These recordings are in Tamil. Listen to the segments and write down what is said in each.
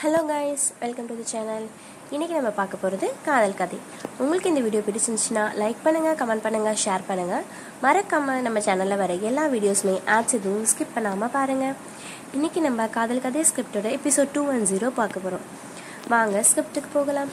hello guys welcome to the channel இன்றைக்கி நம்ம பார்க்க போகிறது காதல் கதை உங்களுக்கு இந்த வீடியோ பிடிச்சிருந்துச்சுன்னா லைக் பண்ணுங்கள் கமெண்ட் பண்ணுங்கள் ஷேர் பண்ணுங்கள் மறக்காமல் நம்ம சேனலில் வர எல்லா வீடியோஸுமே ஆட்ஸ் எதுவும் ஸ்கிப் பண்ணாமல் பாருங்கள் இன்றைக்கி நம்ம காதல் கதை ஸ்கிரிப்டோட எபிசோட் டூ ஒன் ஜீரோ பார்க்க போகிறோம் வாங்க ஸ்கிரிப்டுக்கு போகலாம்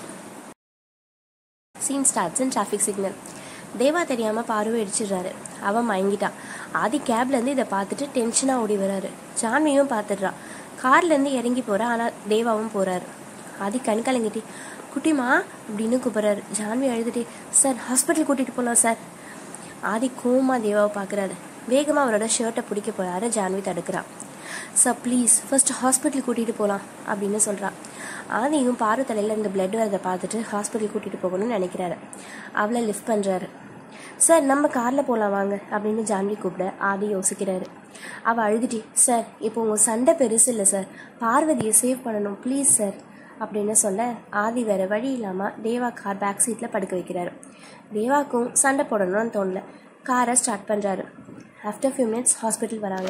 scene starts in traffic signal Deva தெரியாமல் பார்வை அடிச்சிடுறாரு அவன் மயங்கிட்டான் ஆதி கேப்லேருந்து இதை பார்த்துட்டு டென்ஷனாக ஓடி வராரு ஜான்வியும் பார்த்துடுறான் கார்லேருந்து இறங்கி போகிறா ஆனால் தேவாவும் போகிறாரு ஆதி கண் கலங்கிட்டு குட்டிமா அப்படின்னு கூப்பிட்றாரு ஜான்வி அழுதுட்டு சார் ஹாஸ்பிட்டல் கூட்டிகிட்டு போகலாம் சார் ஆதி கோமா தேவாவை பார்க்குறாரு வேகமாக அவரோட ஷர்ட்டை பிடிக்க போகிறாரு ஜான்வி தடுக்கிறான் சார் ப்ளீஸ் ஃபர்ஸ்ட் ஹாஸ்பிட்டல் கூட்டிகிட்டு போகலாம் அப்படின்னு சொல்கிறான் ஆதியும் பாரு தலையில் இந்த பிளட் வரதை பார்த்துட்டு ஹாஸ்பிட்டல் கூட்டிகிட்டு போகணும்னு நினைக்கிறாரு அவளை லிஃப்ட் பண்ணுறாரு சார் நம்ம காரில் போகலாம் வாங்க அப்படின்னு ஜான்வி கூப்பிட ஆதி யோசிக்கிறாரு அவள் அழுதுட்டி சார் இப்போ உங்கள் சண்டை பெருசு இல்லை சார் பார்வதியை சேவ் பண்ணணும் ப்ளீஸ் சார் அப்படின்னு சொல்ல ஆதி வேற வழி இல்லாமல் தேவா கார் பேக் சீட்டில் படுக்க வைக்கிறாரு தேவாக்கும் சண்டை போடணும்னு தோணல காரை ஸ்டார்ட் பண்ணுறாரு ஆஃப்டர் ஃபியூ மினிட்ஸ் ஹாஸ்பிட்டல் வராங்க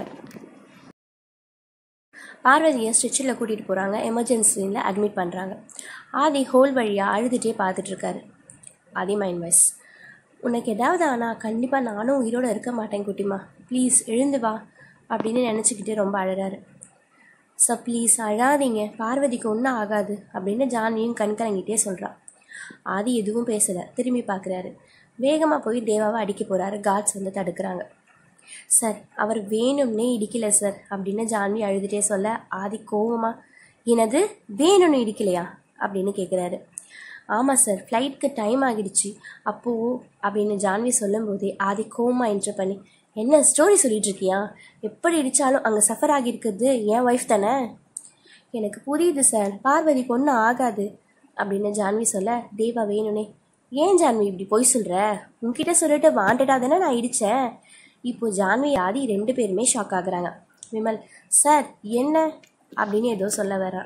பார்வதியை ஸ்ட்ரெச்சில் கூட்டிகிட்டு போகிறாங்க எமர்ஜென்சியில் அட்மிட் பண்ணுறாங்க ஆதி ஹோல் வழியாக அழுதுகிட்டே பார்த்துட்ருக்காரு ஆதி மைண்ட் வாய்ஸ் உனக்கு ஏதாவது ஆனால் கண்டிப்பாக நானும் உயிரோடு இருக்க மாட்டேன் குட்டிமா ப்ளீஸ் எழுந்து வா அப்படின்னு நினச்சிக்கிட்டு ரொம்ப அழறாரு சார் ப்ளீஸ் அழாதீங்க பார்வதிக்கு ஒன்றும் ஆகாது அப்படின்னு ஜான்வியும் கண் கலங்கிட்டே சொல்கிறான் ஆதி எதுவும் பேசலை திரும்பி பார்க்குறாரு வேகமாக போய் தேவாவை அடிக்க போகிறாரு காட்ஸ் வந்து தடுக்கிறாங்க சார் அவர் வேணும்னே இடிக்கல சார் அப்படின்னு ஜான்வி அழுதுகிட்டே சொல்ல ஆதி கோவமாக எனது வேணும்னு இடிக்கலையா அப்படின்னு கேட்குறாரு ஆமாம் சார் ஃப்ளைட்க்கு டைம் ஆகிடுச்சு அப்போது அப்படின்னு ஜான்வி சொல்லும்போதே ஆதி கோமா என்ட்ரு பண்ணி என்ன ஸ்டோரி சொல்லிட்டு இருக்கியா எப்படி இடித்தாலும் அங்கே சஃபர் ஆகியிருக்கிறது என் ஒய்ஃப் தானே எனக்கு புரியுது சார் பார்வதிக்கு ஒன்றும் ஆகாது அப்படின்னு ஜான்வி சொல்ல தேவா வேணுனே ஏன் ஜான்வி இப்படி பொய் சொல்கிற உன்கிட்ட சொல்லிட்டு வாண்டடாக தானே நான் இடித்தேன் இப்போ ஜான்வி ஆதி ரெண்டு பேருமே ஷாக் ஆகுறாங்க விமல் சார் என்ன அப்படின்னு ஏதோ சொல்ல வர்றான்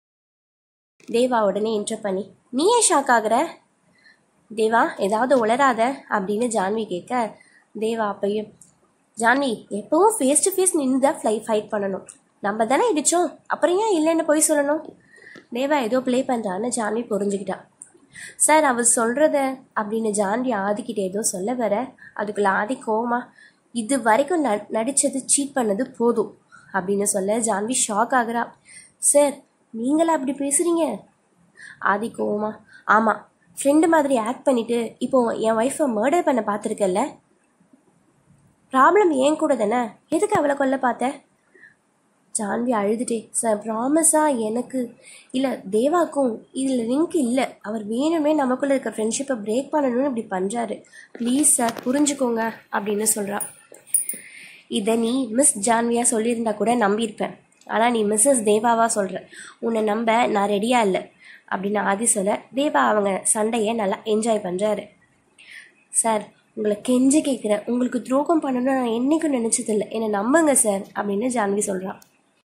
தேவா உடனே என்டர் பண்ணி நீ ஏன் ஷாக் ஆகுற தேவா ஏதாவது உளராத அப்படின்னு ஜான்வி கேட்க தேவா அப்பையும் ஜான்வி எப்பவும் ஃபேஸ் டு ஃபேஸ் நின்று தான் ஃப்ளை ஃபைட் பண்ணணும் நம்ம தானே இடிச்சோம் அப்புறம் ஏன் இல்லைன்னு போய் சொல்லணும் தேவா ஏதோ ப்ளே பண்ணுறான்னு ஜான்வி புரிஞ்சுக்கிட்டா சார் அவர் சொல்கிறத அப்படின்னு ஜான்வி ஆதிக்கிட்ட ஏதோ சொல்ல வர அதுக்குள்ள ஆதி கோமா இது வரைக்கும் ந நடித்தது சீட் பண்ணது போதும் அப்படின்னு சொல்ல ஜான்வி ஷாக் ஆகுறா சார் நீங்களா அப்படி பேசுகிறீங்க ஆதி கோவமா ஆமாம் ஃப்ரெண்டு மாதிரி ஆக்ட் பண்ணிட்டு இப்போ என் ஒய்ஃபை மர்டர் பண்ண பார்த்துருக்கல்ல ப்ராப்ளம் ஏன் கூட தானே எதுக்கு அவளை கொல்ல பார்த்த ஜான்வி அழுதுட்டே சார் ப்ராமிஸாக எனக்கு இல்லை தேவாக்கும் இதில் லிங்க் இல்லை அவர் வேணுமே நமக்குள்ளே இருக்க ஃப்ரெண்ட்ஷிப்பை பிரேக் பண்ணணும்னு இப்படி பண்ணுறாரு ப்ளீஸ் சார் புரிஞ்சுக்கோங்க அப்படின்னு சொல்கிறா இதை நீ மிஸ் ஜான்வியாக சொல்லியிருந்தா கூட நம்பியிருப்பேன் ஆனால் நீ மிஸ்ஸஸ் தேவாவா சொல்கிற உன்னை நம்ப நான் ரெடியாக இல்லை அப்படின்னு ஆதி சொல்ல தேவா அவங்க சண்டையை நல்லா என்ஜாய் பண்ணுறாரு சார் உங்களை கெஞ்சி கேட்குறேன் உங்களுக்கு துரோகம் பண்ணணும்னு நான் என்றைக்கும் நினச்சதில்லை என்னை நம்புங்க சார் அப்படின்னு ஜான்வி சொல்கிறான்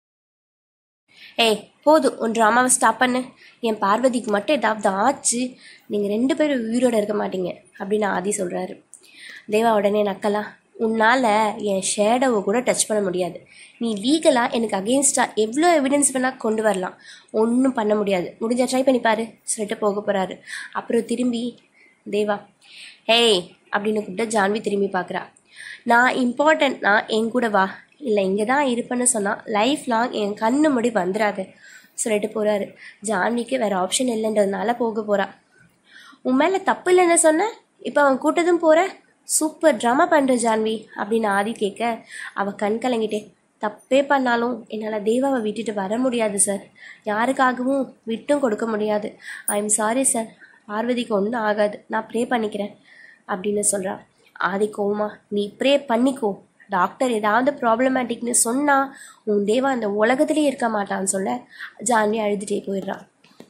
ஏய் போதும் உன் ட்ராமாவை ஸ்டாப் பண்ணு என் பார்வதிக்கு மட்டும் ஏதாவது ஆச்சு நீங்கள் ரெண்டு பேரும் உயிரோடு இருக்க மாட்டீங்க அப்படின்னு ஆதி சொல்கிறாரு தேவா உடனே நக்கலா உன்னால் என் ஷேடோவை கூட டச் பண்ண முடியாது நீ லீகலாக எனக்கு அகெயின்ஸ்டாக எவ்வளோ எவிடன்ஸ் வேணால் கொண்டு வரலாம் ஒன்றும் பண்ண முடியாது முடிஞ்சா ட்ரை பண்ணி பாரு சொல்லிட்டு போக போகிறாரு அப்புறம் திரும்பி தேவா ஹேய் அப்படின்னு கூப்பிட்டு ஜான்வி திரும்பி பார்க்குறா நான் இம்பார்ட்டன்ட்னா என் கூட வா இல்லை இங்கே தான் இருப்பேன்னு சொன்னால் லைஃப் லாங் என் கண்ணு முடி வந்துடாது சொல்லிட்டு போகிறாரு ஜான்விக்கு வேறு ஆப்ஷன் இல்லைன்றதுனால போக போகிறா உன் மேலே தப்பு இல்லைன்னு சொன்ன இப்போ அவன் கூட்டதும் போகிற சூப்பர் ட்ராமா பண்ணுற ஜான்வி அப்படின்னு ஆதி கேட்க அவள் கண் கலங்கிட்டே தப்பே பண்ணாலும் என்னால் தேவாவை விட்டுட்டு வர முடியாது சார் யாருக்காகவும் விட்டும் கொடுக்க முடியாது ஐ எம் சாரி சார் பார்வதிக்கு ஒன்றும் ஆகாது நான் ப்ரே பண்ணிக்கிறேன் அப்படின்னு சொல்கிறா ஆதி கோமா நீ ப்ரே பண்ணிக்கோ டாக்டர் ஏதாவது ப்ராப்ளமேட்டிக்னு சொன்னால் உன் தேவா அந்த உலகத்திலே இருக்க மாட்டான்னு சொல்ல ஜான்வி அழுதுகிட்டே போயிடுறான்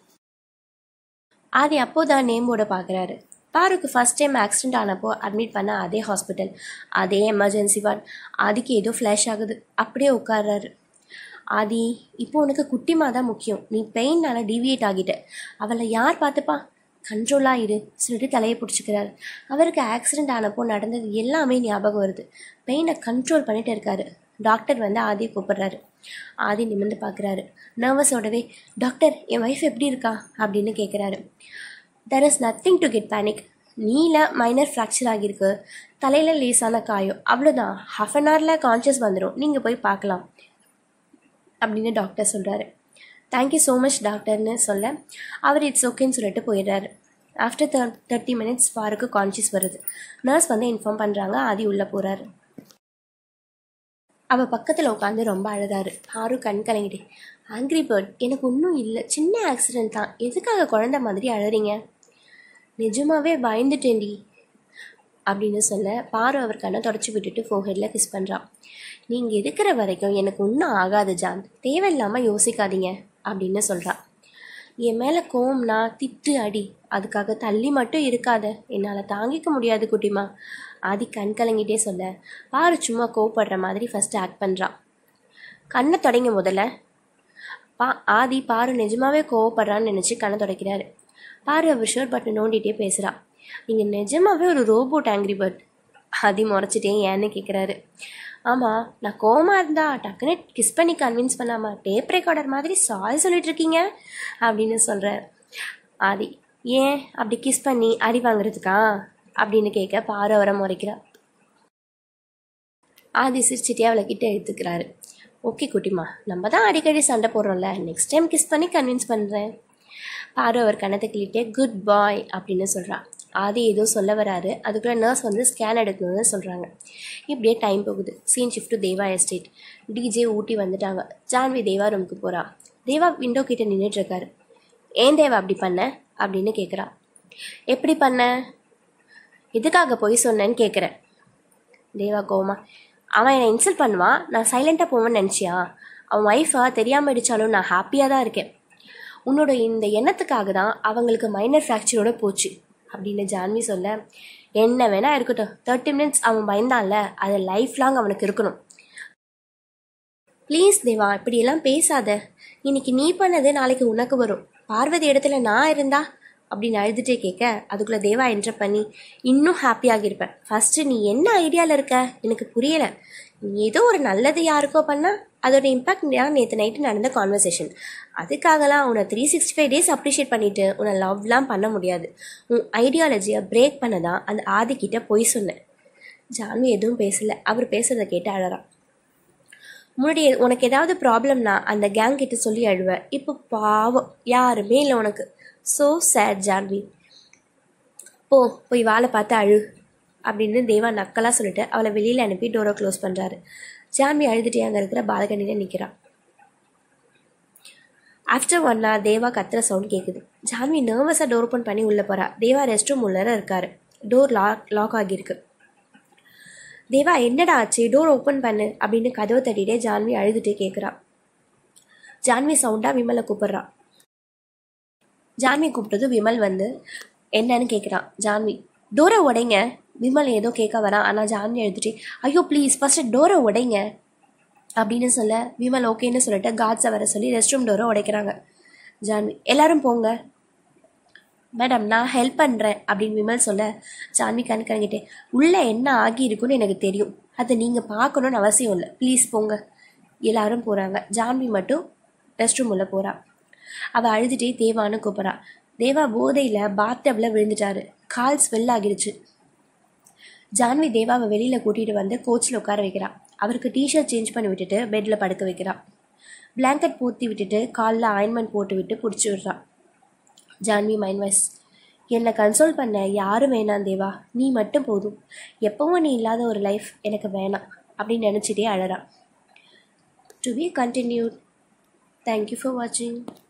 ஆதி அப்போதான் நேமோட பார்க்குறாரு பாருக்கு ஃபஸ்ட் டைம் ஆக்சிடென்ட் ஆனப்போ அட்மிட் பண்ண அதே ஹாஸ்பிட்டல் அதே எமர்ஜென்சி வார்ட் ஆதிக்கு ஏதோ ஃப்ளாஷ் ஆகுது அப்படியே உட்கார்றாரு ஆதி இப்போ உனக்கு குட்டிமா தான் முக்கியம் நீ பெயின்னால டிவியேட் ஆகிட்ட அவளை யார் பார்த்துப்பா கண்ட்ரோலாக இரு சொல்லிட்டு தலையை பிடிச்சிக்கிறாரு அவருக்கு ஆக்சிடென்ட் ஆனப்போ நடந்தது எல்லாமே ஞாபகம் வருது பெயினை கண்ட்ரோல் பண்ணிட்டு இருக்காரு டாக்டர் வந்து ஆதியை கூப்பிடுறாரு ஆதி நிமிர்ந்து பார்க்குறாரு நர்வஸோடவே டாக்டர் என் ஒய்ஃப் எப்படி இருக்கா அப்படின்னு கேட்குறாரு there is nothing to get panic நீல மைனர் ஃப்ராக்சர் ஆகியிருக்கு தலையில் லேசான காயம் அவ்வளோதான் ஹாஃப் அன் ஹவரில் கான்ஷியஸ் வந்துடும் நீங்கள் போய் பார்க்கலாம் அப்படின்னு டாக்டர் சொல்கிறாரு தேங்க்யூ ஸோ மச் டாக்டர்னு சொல்ல அவர் இட்ஸ் ஓகேன்னு சொல்லிட்டு போயிடுறாரு ஆஃப்டர் தேர் தேர்ட்டி மினிட்ஸ் பாருக்கு கான்ஷியஸ் வருது நர்ஸ் வந்து இன்ஃபார்ம் பண்ணுறாங்க ஆதி உள்ளே போகிறாரு அவள் பக்கத்தில் உட்காந்து ரொம்ப அழுதாரு ஆறு கண் கலங்கிட்டு ஆங்கிரி பேர்ட் எனக்கு ஒன்றும் இல்லை சின்ன ஆக்சிடென்ட் தான் எதுக்காக குழந்த மாதிரி அழறீங்க நிஜமாவே பயந்துட்டேன்டி அப்படின்னு சொல்ல பாரு அவர் கண்ணை தொடச்சி விட்டுட்டு ஃபோஹெட்டில் கிஸ் பண்ணுறான் நீங்கள் இருக்கிற வரைக்கும் எனக்கு ஒன்றும் ஆகாது ஜான் தேவையில்லாமல் யோசிக்காதீங்க அப்படின்னு சொல்கிறா என் மேலே கோம்னா திட்டு அடி அதுக்காக தள்ளி மட்டும் இருக்காத என்னால் தாங்கிக்க முடியாது குட்டிமா ஆதி கண் கலங்கிட்டே சொல்ல பாரு சும்மா கோவப்படுற மாதிரி ஃபஸ்ட்டு ஆக்ட் பண்ணுறான் கண்ணை தொடங்க முதல்ல பா ஆதி பாரு நிஜமாவே கோவப்படுறான்னு நினச்சி கண்ணை தொடக்கிறாரு பாரு அவர் ஷர்ட் பட்டன் நோண்டிகிட்டே பேசுகிறா நீங்கள் நிஜமாவே ஒரு ரோபோட் ஆங்கிரி பேர்ட் ஆதி முறைச்சிட்டே ஏன்னு கேட்குறாரு ஆமாம் நான் கோமா இருந்தா டக்குன்னு கிஸ் பண்ணி கன்வின்ஸ் பண்ணாமல் டேப் ரெக்கார்டர் மாதிரி சாரி சொல்லிட்டு இருக்கீங்க அப்படின்னு சொல்கிறார் ஆதி ஏன் அப்படி கிஸ் பண்ணி அடி வாங்குறதுக்கா அப்படின்னு கேட்க பாரு அவரை முறைக்கிறா ஆதி சிரிச்சிட்டே அவளை கிட்ட எடுத்துக்கிறாரு ஓகே குட்டிமா நம்ம தான் அடிக்கடி சண்டை போடுறோம்ல நெக்ஸ்ட் டைம் கிஸ் பண்ணி கன்வின்ஸ் பண்ணுறேன் பாரு அவர் கணத்தை கிள்ளிட்டே குட் பாய் அப்படின்னு சொல்கிறா ஆதி ஏதோ சொல்ல வராரு அதுக்குள்ளே நர்ஸ் வந்து ஸ்கேன் எடுக்கணும்னு சொல்கிறாங்க இப்படியே டைம் போகுது scene shift to Deva estate DJ Ooty வந்துட்டாங்க ஜான்வி தேவா ரூமுக்கு போகிறா தேவா விண்டோ கிட்ட நின்றுட்டு இருக்காரு ஏன் தேவா அப்படி பண்ண அப்படின்னு கேட்குறா எப்படி பண்ண எதுக்காக போய் சொன்னேன்னு கேட்குறேன் தேவா கோமா அவன் என்னை இன்சல்ட் பண்ணுவான் நான் சைலண்ட்டாக போவேன்னு நினச்சியா அவன் ஒய்ஃபா தெரியாமல் அடித்தாலும் நான் ஹாப்பியாக தான் இருக்கேன் உன்னோட இந்த எண்ணத்துக்காக தான் அவங்களுக்கு மைனர் ஃப்ராக்சரோட போச்சு அப்படின்னு ஜான்வி சொல்ல என்ன வேணா இருக்கட்டும் தேர்ட்டி மினிட்ஸ் அவன் பயந்தான்ல அது லைஃப் லாங் அவனுக்கு இருக்கணும் ப்ளீஸ் தேவா இப்படியெல்லாம் பேசாத இன்னைக்கு நீ பண்ணது நாளைக்கு உனக்கு வரும் பார்வதி இடத்துல நான் இருந்தா அப்படின்னு அழுதுட்டே கேட்க அதுக்குள்ளே தேவா என்ட்ரு பண்ணி இன்னும் ஹாப்பியாக இருப்பேன் ஃபஸ்ட்டு நீ என்ன ஐடியாவில் இருக்க எனக்கு புரியலை நீ ஏதோ ஒரு நல்லது யாருக்கோ பண்ணால் அதோட இம்பாக்ட் தான் நேற்று நைட்டு நடந்த கான்வர்சேஷன் அதுக்காகலாம் உன்னை three sixty five days appreciate பண்ணிவிட்டு உன்னை லவ்லாம் பண்ண முடியாது உன் ஐடியாலஜியை பிரேக் பண்ண தான் அந்த ஆதிக்கிட்ட பொய் சொன்னேன் ஜான்வி எதுவும் பேசலை அவர் பேசுறதை கேட்டு அழறான் முன்னாடி உனக்கு ஏதாவது ப்ராப்ளம்னா அந்த கேங் கிட்ட சொல்லி அழுவ இப்போ பாவம் யாருமே இல்லை உனக்கு ஸோ சேட் ஜான்வி போ போய் வாழை பார்த்து அழு அப்படின்னு தேவா நக்கலாக சொல்லிட்டு அவளை வெளியில் அனுப்பி டோரை க்ளோஸ் பண்ணுறாரு ஜான்வி அழுதுட்டே அங்கே இருக்கிற பால்கனியில் நிற்கிறான் ஆஃப்டர் ஒன் ஹவர் தேவா கத்துற சவுண்ட் கேட்குது ஜான்வி நர்வஸாக டோர் ஓப்பன் பண்ணி உள்ளே போகிறா தேவா ரெஸ்ட் ரூம் உள்ளர இருக்காரு டோர் லாக் லாக் ஆகியிருக்கு தேவா என்னடா ஆச்சு டோர் ஓப்பன் பண்ணு அப்படின்னு கதவை தட்டிட்டே ஜான்வி அழுதுட்டு கேட்குறா ஜான்வி சவுண்டாக விமலை கூப்பிட்றா ஜான்வி கூப்பிட்டது விமல் வந்து என்னன்னு கேட்குறான் ஜான்வி டோரை உடைங்க விமல் ஏதோ கேட்க வரான் ஆனால் ஜான்வி எழுதிட்டு ஐயோ ப்ளீஸ் ஃபஸ்ட்டு டோரை உடைங்க அப்படின்னு சொல்ல விமல் ஓகேன்னு சொல்லிட்டு காட்ஸை வர சொல்லி ரெஸ்ட் ரூம் டோரை உடைக்கிறாங்க ஜான்வி எல்லாரும் போங்க மேடம் நான் ஹெல்ப் பண்ணுறேன் அப்படின்னு விமல் சொல்ல ஜான்வி கண் கணக்கிட்டே உள்ளே என்ன ஆகி இருக்குன்னு எனக்கு தெரியும் அதை நீங்கள் பார்க்கணுன்னு அவசியம் இல்லை ப்ளீஸ் போங்க எல்லாரும் போகிறாங்க ஜான்வி மட்டும் ரெஸ்ட் ரூம் உள்ள போகிறா அவள் அழுதுகிட்டே தேவான்னு கூப்பிட்றா தேவா போதையில் பாத்தபில் விழுந்துட்டாரு கால் ஸ்வெல் ஆகிடுச்சு ஜான்வி தேவாவை வெளியில் கூட்டிகிட்டு வந்து கோச்சில் உட்கார வைக்கிறா அவருக்கு டிஷர்ட் சேஞ்ச் பண்ணி விட்டுட்டு பெட்டில் படுக்க வைக்கிறா பிளாங்கெட் போத்தி விட்டுட்டு காலில் ஆயின்மெண்ட் போட்டு விட்டு பிடிச்சி விடுறா ஜான்வி மைண்ட் வாய்ஸ் என்னை கன்சோல் பண்ண யாரும் வேணாம் தேவா நீ மட்டும் போதும் எப்பவும் நீ இல்லாத ஒரு லைஃப் எனக்கு வேணாம் அப்படின்னு நினச்சிட்டே அழறா to be continued thank you for வாட்சிங்